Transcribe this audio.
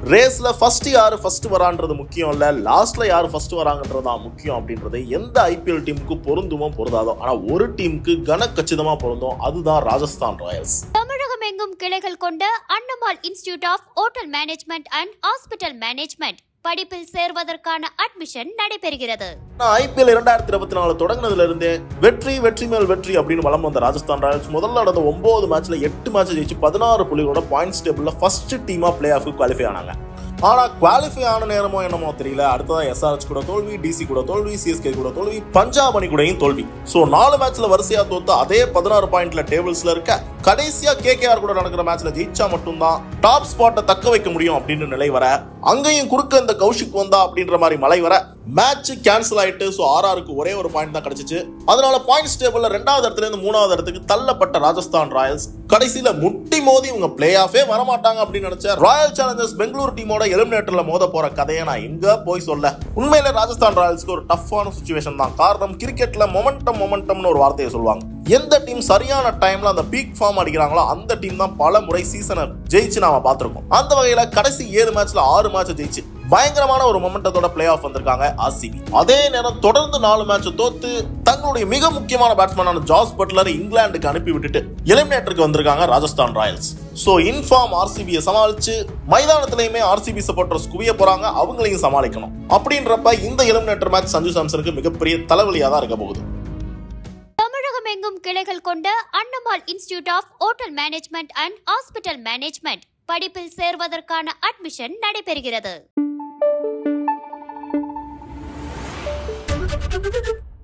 ரேஸ்ல ஃபர்ஸ்ட் யாரு ஃபர்ஸ்ட் வரான்றது முக்கியம் இல்ல லாஸ்ட்ல யாரு ஃபர்ஸ்ட் வராங்கன்றது தான் முக்கியம் அப்படின்றது எந்த ஐபிஎல் டீமுக்கு பொருந்துமோ பொருந்தாதோ ஆனா ஒரு டீமுக்கு கன கச்சிதமா பொருந்தும் அதுதான் ராஜஸ்தான் ராயல்ஸ் தமிழகம் எங்கும் கிளைகள் கொண்ட Annamal institute of hotel management and hospital management படிப்பில் சேர்வதற்கான அட்மிஷன் நடைபெறுகிறது ஐபிஎல் இரண்டாயிரத்தி இருபத்தி நாலு தொடங்கினதுல இருந்தே வெற்றி வெற்றி மேல் வெற்றி அப்படின்னு வளம் வந்த ராஜஸ்தான் ராயல்ஸ் முதல்ல நடந்த ஒன்பது மேட்ச்ல எட்டு மேட்ச் ஜெயிச்சு பதினாறு புள்ளிகளோட பாயிண்ட்ஸ் டேபிள்ல ஃபர்ஸ்ட் டீமா பிளே ஆஃப் குவாலிஃபை ஆனாங்க ஆனா குவாலிஃபை ஆன நேரமோ என்னமோ தெரியல அடுத்ததா எஸ்ஆர்எச் கூட தோல்வி டிசி கூட தோல்வி சிஎஸ்கே கூட தோல்வி பஞ்சாப் அணி கூடயும் தோல்வி சோ நாலு மேட்ச்ல வரிசையா தோத்து அதே பதினாறு பாயிண்ட்ல டேபிள்ஸ்ல இருக்க கடைசியா கேகேஆர் கூட நடக்கிற மேட்ச்ல ஜெயிச்சா மட்டும்தான் டாப் ஸ்பாட்டை தக்க வைக்க முடியும் அப்படின்னு நிலை வர அங்கேயும் குறுக்க இந்த கௌஷிக் வந்தா அப்படின்ற மாதிரி மலை வர மேட்ச் கேன்சல் ஆயிட்டு ஸோ ஆர்ஆருக்கு ஒரே ஒரு பாயிண்ட் தான் கிடைச்சிச்சு அதனால பாயிண்ட்ஸ் டேபிள்ல ரெண்டாவது இடத்துல இருந்து மூணாவது இடத்துக்கு தள்ளப்பட்ட ராஜஸ்தான் ராயல்ஸ் கடைசியில முட்டி மோதி இவங்க பிளே ஆஃபே வரமாட்டாங்க அப்படின்னு நினைச்ச ராயல் சேலஞ்சர்ஸ் பெங்களூர் டீமோட எலிமினேட்டர்ல மோத போற கதையை நான் எங்க போய் சொல்ல உண்மையில ராஜஸ்தான் ராயல்ஸ்க்கு ஒரு டஃப்பான சுச்சுவேஷன் தான் காரணம் கிரிக்கெட்ல மொமெண்டம் மொமெண்டம்னு ஒரு வார்த்தையை சொல்லுவாங்க எந்த டீம் சரியான டைம்ல அந்த பீக் ஃபார்ம் அடிக்கிறாங்களோ அந்த டீம் தான் பல முறை சீசனை ஜெயிச்சு நாம பார்த்திருக்கோம் அந்த வகையில கடைசி ஏழு மேட்ச்ல ஆறு மேட்ச் ஜெயிச்சு பயங்கரமான ஒரு மொமெண்டத்தோட பிளே ஆஃப் வந்திருக்காங்க ஆர்சிபி அதே நேரம் தொடர்ந்து நாலு மேட்ச் தோத்து தங்களுடைய மிக முக்கியமான பேட்ஸ்மேனான ஜாஸ் பட்லர் இங்கிலாந்துக்கு அனுப்பி விட்டுட்டு எலிமினேட்டருக்கு வந்திருக்காங்க ராஜஸ்தான் ராயல்ஸ் சோ இன்ஃபார்ம் ஆர்சிபியை சமாளிச்சு மைதானத்திலையுமே ஆர்சிபி சப்போர்ட்டர்ஸ் குவிய போறாங்க அவங்களையும் சமாளிக்கணும் அப்படின்றப்ப இந்த எலிமினேட்டர் மேட்ச் சஞ்சு சாம்சனுக்கு மிகப்பெரிய தலைவலியா தான் இருக்க போகுது தமிழகம் எங்கும் கிளைகள் கொண்ட Annamal institute of hotel management and hospital management படிப்பில் சேர்வதற்கான அட்மிஷன் நடைபெறுகிறது